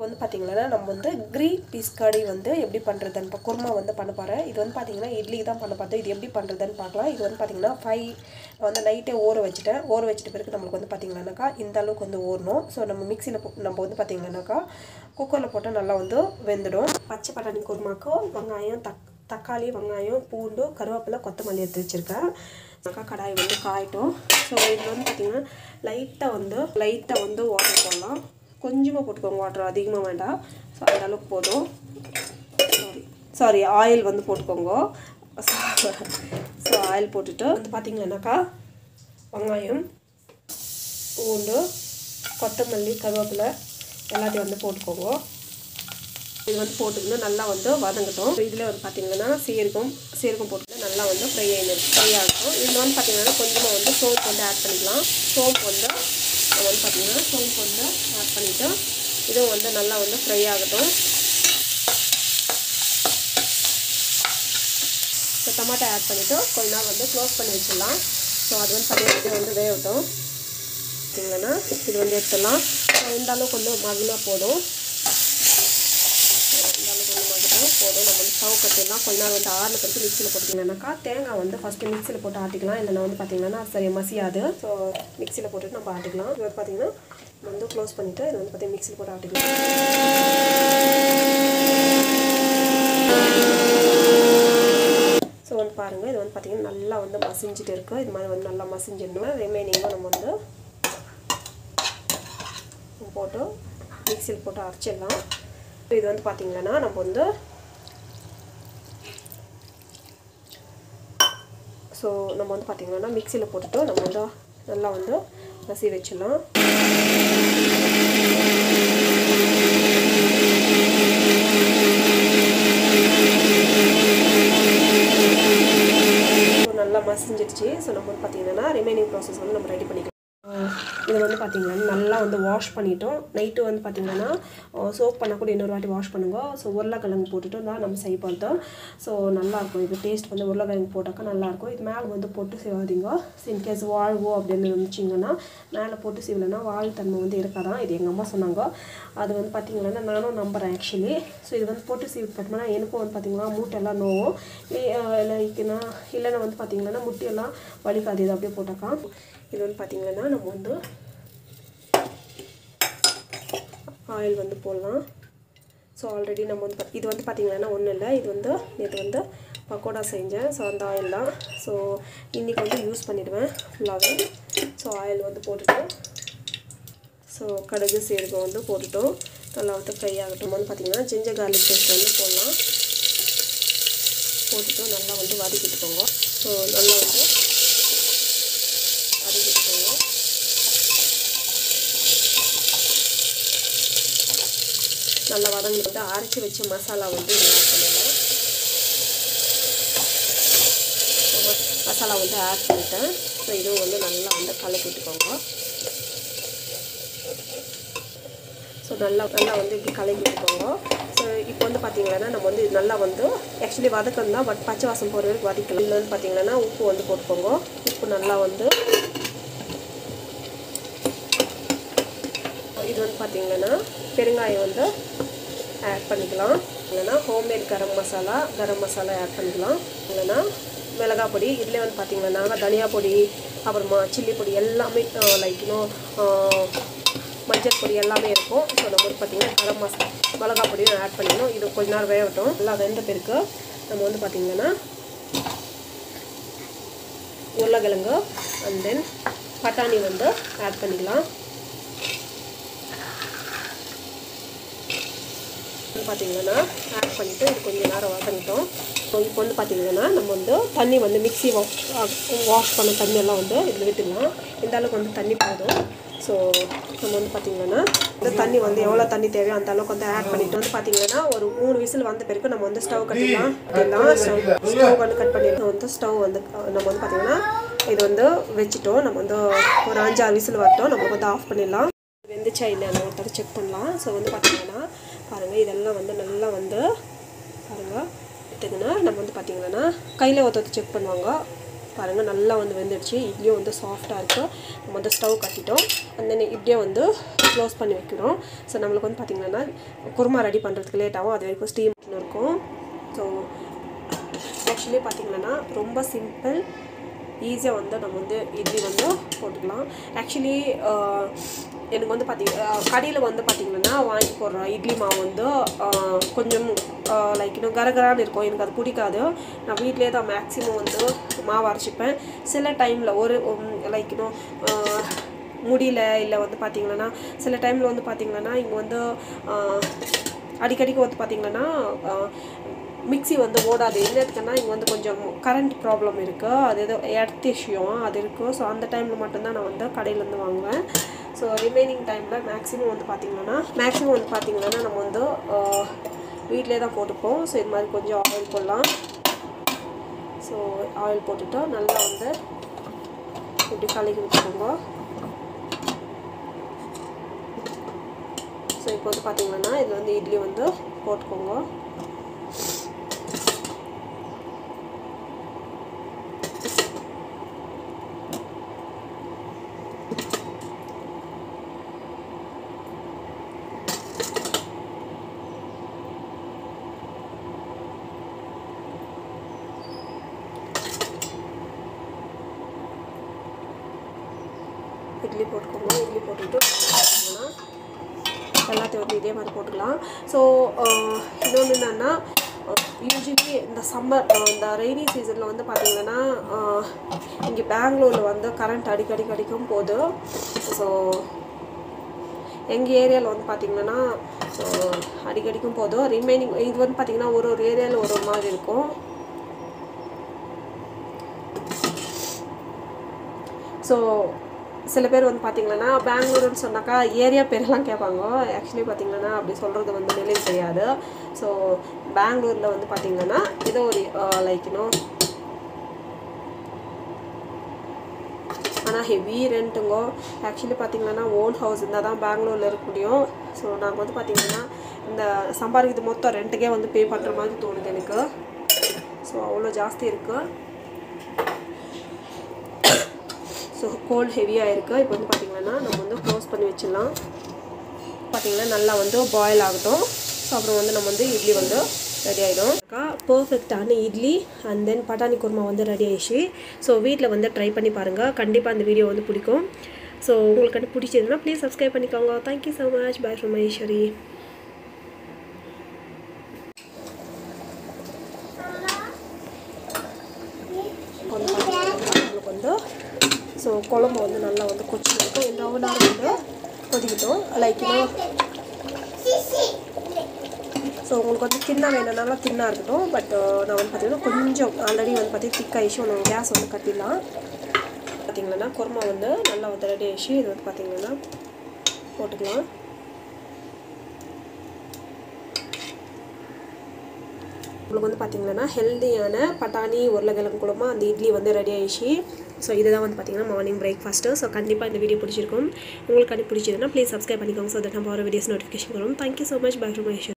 வந்து பார்த்தீங்கன்னா நம்ம வந்து க்ரீன் பீஸ் கறி வந்து எப்படி பண்ணுறதுன்னு இப்போ குருமா வந்து பண்ண போகிறேன் இது வந்து பார்த்தீங்கன்னா இட்லிக்கு தான் பண்ண பார்த்தேன் இது எப்படி பண்ணுறதுன்னு பார்க்கலாம் இது வந்து பார்த்தீங்கன்னா ஃபைவ் வந்து நைட்டே ஊற வச்சுட்டேன் ஊற வச்சிட்ட பிறகு நம்மளுக்கு வந்து பார்த்தீங்கன்னாக்கா இந்த அளவுக்கு வந்து ஊறணும் ஸோ நம்ம மிக்சியில் நம்ம வந்து பார்த்தீங்கன்னாக்கா குக்கரில் போட்டால் நல்லா வந்து வெந்துடும் பச்சை பட்டாணி குருமாக்கு வெங்காயம் தக் தக்காளி வெங்காயம் பூண்டு கருவேப்பிலை கொத்தமல்லி எடுத்து வச்சுருக்கேன் அக்கா கடாய் வந்து காயட்டும் ஸோ இதில் வந்து பார்த்திங்கன்னா லைட்டாக வந்து லைட்டாக வந்து வாட்டர் போடலாம் கொஞ்சமாக போட்டுக்கோங்க வாட்டர் அதிகமாக வேண்டாம் ஸோ அந்த அளவுக்கு போதும் சாரி சாரி ஆயில் வந்து போட்டுக்கோங்க ஸோ ஆயில் போட்டுட்டு வந்து பார்த்தீங்கன்னாக்கா வெங்காயம் பூண்டு கொத்தமல்லி கருவேப்பிலை எல்லாத்தையும் வந்து போட்டுக்கோங்க இது வந்து போட்டுக்கணும் நல்லா வந்து வதங்கட்டும் இதில் வந்து பார்த்தீங்கன்னா சீரகம் சீரகம் போட்டு நல்லா வந்து ஃப்ரை ஆகிடும் ஃப்ரை ஆகட்டும் இதில் வந்து பார்த்தீங்கன்னா கொஞ்சமாக வந்து சோப் வந்து ஆட் பண்ணிக்கலாம் சோப் வந்து நம்ம வந்து பார்த்தீங்கன்னா சோப் வந்து ஆட் பண்ணிவிட்டு இதுவும் வந்து நல்லா வந்து ஃப்ரை ஆகட்டும் ஸோ டொமாட்டோ ஆட் பண்ணிவிட்டு கொஞ்ச நேரம் வந்து க்ளோஸ் பண்ணி வச்சிடலாம் ஸோ அது வந்து பார்த்தீங்கன்னா வந்து வேகட்டும் பார்த்தீங்கன்னா இது வந்து எடுத்துடலாம் இந்த அளவுக்கு வந்து மகிழா போதும் இந்த அளவுக்கு வந்து மகிழும் போதும் நம்ம வந்து ஸ்டவ் கட்டிடலாம் கொஞ்ச நேரம் வந்து ஆறின பிறகு மிக்சியில் போட்டுக்கலாம்னாக்கா தேங்காய் வந்து ஃபஸ்ட்டு மிக்சியில் போட்டு ஆட்டிக்கலாம் இல்லைனா வந்து பார்த்தீங்கன்னா சரி மசியாது ஸோ மிக்சியில் போட்டுட்டு நம்ம ஆட்டிக்கலாம் இது வந்து பார்த்தீங்கன்னா வந்து க்ளோஸ் பண்ணிவிட்டு இது வந்து பார்த்தீங்கன்னா மிக்சியில் போட்டு ஆட்டிக்கலாம் ஸோ வந்து பாருங்கள் இது வந்து பார்த்திங்கன்னா நல்லா வந்து மசிஞ்சிட்டு இருக்குது இது மாதிரி வந்து நல்லா மசிஞ்சிடணும் ரிமைனிங்கும் நம்ம வந்து போட்டு மிக்சியில் போட்டு அரைச்சிடலாம் இது வந்து பார்த்திங்கன்னா நம்ம வந்து ஸோ நம்ம வந்து பார்த்திங்கன்னா மிக்சியில் போட்டுட்டு நம்ம வந்து நல்லா வந்து மசி வச்சிடலாம் நல்லா மசிஞ்சிடுச்சு ஸோ நம்ம வந்து பார்த்திங்கன்னா ரிமைனிங் ப்ராசஸ் வந்து நம்ம ரெடி பண்ணிக்கலாம் இது வந்து பார்த்திங்கன்னா நல்லா வந்து வாஷ் பண்ணிட்டோம் நைட்டு வந்து பார்த்திங்கன்னா சோப் பண்ணால் கூட இன்னொரு வாட்டி வாஷ் பண்ணுங்க ஸோ உருளைக்கிழங்கு போட்டுட்டு தான் நம்ம செய்ய பார்த்தோம் ஸோ நல்லாயிருக்கும் இது டேஸ்ட் வந்து உருளைக்கிழங்கு போட்டாக்கா நல்லாயிருக்கும் இது மேலே வந்து போட்டு செய்வாதீங்க இன்கேஸ் வாழ்வோ அப்படின்னு இருந்துச்சிங்கன்னா மேலே போட்டு செய்யலைன்னா வாழ் தன்மை வந்து இருக்காதான் இது எங்கள் அம்மா சொன்னாங்க அது வந்து பார்த்திங்கன்னா நானும் நம்புகிறேன் ஆக்சுவலி ஸோ இது வந்து போட்டு சீவி போட்டோம்னா எனக்கும் வந்து பார்த்திங்கன்னா மூட்டெல்லாம் நோவும் லைக்குன்னா இல்லைன்னா வந்து பார்த்திங்கன்னா முட்டியெல்லாம் வலிக்காது இது அப்படியே போட்டாக்கா இது வந்து பார்த்திங்கன்னா நம்ம வந்து ஆயில் வந்து போடலாம் ஸோ ஆல்ரெடி நம்ம வந்து இது வந்து பார்த்திங்கன்னா ஒன்றும் இல்லை இது வந்து நேற்று வந்து பக்கோடா செஞ்சேன் ஸோ அந்த ஆயில் தான் ஸோ இன்றைக்கி வந்து யூஸ் பண்ணிவிடுவேன் ஃபுல்லாகவே ஸோ ஆயில் வந்து போட்டுட்டு ஸோ கடுகு சீரகம் வந்து போட்டுட்டோம் நல்லா வந்து ஃப்ரை ஆகட்டும் வந்து பார்த்திங்கன்னா ஜிஞ்சர் கார்லிக் பேஸ்ட் வந்து போடலாம் போட்டுட்டு நல்லா வந்து வதக்கிட்டுக்கோங்க ஸோ நல்லா வந்து வதக்கிட்டுக்கோங்க நல்லா வதங்கி வந்து அரைச்சி வச்ச மசாலா வந்து இதில் ஆட் பண்ணிடலாம் மசாலா வந்து ஆட் பண்ணிட்டேன் ஸோ இதுவும் வந்து நல்லா வந்து கலக்கி விட்டுக்கோங்க ஸோ நல்லா நல்லா வந்து இப்படி கலக்கி விட்டுக்கோங்க ஸோ இப்போ வந்து பார்த்தீங்கன்னா நம்ம வந்து இது நல்லா வந்து ஆக்சுவலி வதக்கணும் தான் பட் பச்சை வாசம் போகிற வரைக்கும் வதக்கலாம் இதில் வந்து பார்த்தீங்கன்னா உப்பு வந்து போட்டுக்கோங்க உப்பு நல்லா வந்து இது வந்து பார்த்தீங்கன்னா பெருங்காயம் வந்து ஆட் பண்ணிக்கலாம் இல்லைன்னா ஹோம்மேட் கரம் மசாலா கரம் மசாலா ஆட் பண்ணிக்கலாம் இல்லைன்னா மிளகா பொடி இதில் வந்து பார்த்தீங்கன்னா தனியா பொடி அப்புறமா சில்லி பொடி எல்லாமே லைக் இன்னும் மஞ்சள் பொடி எல்லாமே இருக்கும் ஸோ நம்ம வந்து பார்த்திங்கன்னா கரம் மசாலா மிளகா பொடியும் ஆட் பண்ணிக்கணும் இது கொஞ்ச நேரம் வேகட்டும் நல்லா வெந்த பிறகு நம்ம வந்து பார்த்திங்கன்னா உருளைக்கிழங்கு அண்ட் தென் பட்டாணி வந்து ஆட் பண்ணிக்கலாம் பார்த்தீங்கன்னா ஆட் பண்ணிவிட்டு இது கொஞ்சம் நேரம் வதங்கிட்டோம் இப்போ வந்து பார்த்தீங்கன்னா நம்ம வந்து தண்ணி வந்து மிக்ஸி வாஷ் வாஷ் பண்ண தண்ணியெல்லாம் வந்து இதில் விட்டுக்கலாம் இந்த அளவுக்கு வந்து தண்ணி போதும் ஸோ நம்ம வந்து பார்த்திங்கன்னா இந்த தண்ணி வந்து எவ்வளோ தண்ணி தேவையோ அந்த அளவுக்கு வந்து ஆட் பண்ணிட்டு வந்து பார்த்திங்கன்னா ஒரு மூணு விசில் வந்த பிறகு நம்ம வந்து ஸ்டவ் கட்டிடலாம் கட்டிடலாம் ஸ்டவ் ஸ்டவ் வந்து கட் பண்ணிட்டு வந்து ஸ்டவ் வந்து நம்ம வந்து பார்த்திங்கன்னா இது வந்து வச்சுட்டோம் நம்ம வந்து ஒரு அஞ்சாறு விசில் வரட்டும் நம்ம வந்து ஆஃப் பண்ணிடலாம் வெந்துச்சா இல்லையா ஒரு தடவை செக் பண்ணலாம் ஸோ வந்து பார்த்திங்கன்னா பாருங்கள் இதெல்லாம் வந்து நல்லா வந்து பாருங்கள் எடுத்துங்கன்னா நம்ம வந்து பார்த்திங்கன்னா கையில் ஒருத்தர் செக் பண்ணுவாங்க பாருங்கள் நல்லா வந்து வெந்துடுச்சு இட்லியும் வந்து சாஃப்டாக இருக்குது நம்ம வந்து ஸ்டவ் கட்டிட்டோம் அந்த இப்படியே வந்து க்ளோஸ் பண்ணி வைக்கிறோம் ஸோ நம்மளுக்கு வந்து பார்த்திங்கன்னா குருமா ரெடி பண்ணுறதுக்கு லேட் ஆகும் அது வரைக்கும் ஸ்டீம் இருக்கும் ஸோ ஆக்சுவலி பார்த்திங்கன்னா ரொம்ப சிம்பிள் ஈஸியாக வந்து நம்ம வந்து இட்லி வந்து போட்டுக்கலாம் ஆக்சுவலி எனக்கு வந்து பார்த்திங்க கடையில் வந்து பார்த்திங்கன்னா வாங்கி போடுற இட்லி மாவு வந்து ஆஹ், கொஞ்சம் லைக் இன்னும் கரகரான்னு இருக்கும் எனக்கு அது பிடிக்காது நான் வீட்டிலே தான் மேக்ஸிமம் வந்து மாவு அரைச்சிப்பேன் சில டைமில் ஒரு லைக் இன்னும் ஆஹ், முடியல இல்லை வந்து பார்த்திங்கன்னா சில டைமில் வந்து பார்த்திங்கன்னா இங்கே வந்து ஆஹ், அடிக்கடிக்கு வந்து பார்த்திங்கன்னா மிக்ஸி வந்து ஓடாது என்னதுக்குன்னா இங்கே வந்து கொஞ்சம் கரண்ட் ப்ராப்ளம் இருக்குது அது ஏதோ எர்த் இஷ்யூவும் அது இருக்குது ஸோ அந்த டைமில் மட்டும்தான் நான் வந்து கடையிலேருந்து வாங்குவேன் ஸோ ரிமைனிங் டைமில் மேக்ஸிமம் வந்து பார்த்திங்கன்னா மேக்ஸிமம் வந்து பார்த்திங்கன்னா நம்ம வந்து வீட்டிலே தான் போட்டுப்போம் ஸோ இது மாதிரி கொஞ்சம் ஆயில் போடலாம் ஸோ ஆயில் போட்டுட்டு நல்லா வந்து இப்படி கலக்கி விட்டுக்கோங்க ஸோ இப்போ வந்து பார்த்தீங்கன்னா இதில் வந்து இட்லி வந்து போட்டுக்கோங்க இட்லி போட்டுக்கோங்க இட்லி போட்டுட்டு பார்த்தீங்கன்னா எல்லாத்தையும் வந்து இதே மாதிரி போட்டுக்கலாம் ஸோ இன்னொன்று என்னென்னா யூஸ்வலி இந்த சம்மர் இந்த ரெய்னி சீசனில் வந்து பார்த்திங்கன்னா இங்கே பெங்களூரில் வந்து கரண்ட் அடிக்கடி கிடைக்கும் போது ஸோ எங்கள் ஏரியாவில் வந்து பார்த்திங்கன்னா அடிக்கடிக்கும் போதும் ரிமைனிங் இது வந்து பார்த்திங்கன்னா ஒரு ஒரு ஏரியாவில் ஒரு ஒரு மாதிரி இருக்கும் ஸோ சில பேர் வந்து பார்த்தீங்கன்னா பெங்களூருன்னு சொன்னாக்கா ஏரியா பேரெல்லாம் கேட்பாங்க ஆக்சுவலி பார்த்தீங்கன்னா அப்படி சொல்கிறது வந்து நிலை தெரியாது ஸோ பெங்களூரில் வந்து பார்த்தீங்கன்னா ஏதோ ஒரு லைக் இன்னும் ஆனால் ஹெவி ரெண்ட்டுங்கோ ஆக்சுவலி பார்த்தீங்கன்னா ஓன் ஹவுஸ் இருந்தால் தான் பெங்களூரில் இருக்க முடியும் ஸோ நாங்கள் வந்து பார்த்தீங்கன்னா இந்த சம்பாதிக்கிறது மொத்தம் ரெண்ட்டுக்கே வந்து பே பண்ணுற மாதிரி தோணுது எனக்கு ஸோ அவ்வளோ ஜாஸ்தி இருக்குது ஸோ கோல்ட் ஹெவியாக இருக்குது இப்போ வந்து பார்த்திங்கன்னா நம்ம வந்து க்ளோஸ் பண்ணி வச்சிடலாம் பார்த்திங்கன்னா நல்லா வந்து பாயில் ஆகட்டும் ஸோ அப்புறம் வந்து நம்ம வந்து இட்லி வந்து ரெடி ஆகிடும் பர்ஃபெக்டான இட்லி அண்ட் தென் பட்டாணி குருமா வந்து ரெடி ஆயிடுச்சு ஸோ வீட்டில் வந்து ட்ரை பண்ணி பாருங்கள் கண்டிப்பாக அந்த வீடியோ வந்து பிடிக்கும் ஸோ உங்களுக்கு வந்து பிடிச்சதுன்னா ப்ளீஸ் சப்ஸ்கிரைப் பண்ணிக்கோங்க thank you so much bye from Maheswari இப்போ வந்து பார்த்தீங்கன்னா நம்மளுக்கு வந்து ஸோ குழம்பு வந்து நல்லா வந்து கொச்சி இருக்கும் இந்த ஒரு நேரம் வந்து கொதிக்கிட்டோம் லைக் இன்னும் ஸோ உங்களுக்கு வந்து தின்னா வேணும்னாலும் தின்னா இருக்கட்டும் பட் நான் வந்து பார்த்தீங்கன்னா கொஞ்சம் ஆல்ரெடி வந்து பார்த்தீங்கன்னா திக் ஆயிடுச்சு ஒன்று கேஸ் வந்து கட்டிடலாம் பார்த்தீங்கன்னா குருமா வந்து நல்லா வந்து ரெடி ஆயிடுச்சு இது வந்து பார்த்தீங்கன்னா போட்டுக்கலாம் உங்களுக்கு வந்து பார்த்தீங்கன்னா ஹெல்த்தியான பட்டாணி உருளைக்கிழங்கு குழம்பு அந்த இட்லி வந்து ரெடி ஆயிடுச்சு ஸோ இதுதான் வந்து பார்த்தீங்கன்னா மார்னிங் பிரேக்ஃபாஸ்ட்டு ஸோ கண்டிப்பாக இந்த வீடியோ பிடிச்சிருக்கும் உங்களுக்கு கண்டி பிடிச்சதுன்னா ப்ளீஸ் சப்ஸ்கிரைப் பண்ணிக்கோங்க ஸோ தட் நம்ம ஒரு வீடியோஸ் நோட்டிஃபிகேஷன் வரும் thank you so much bye from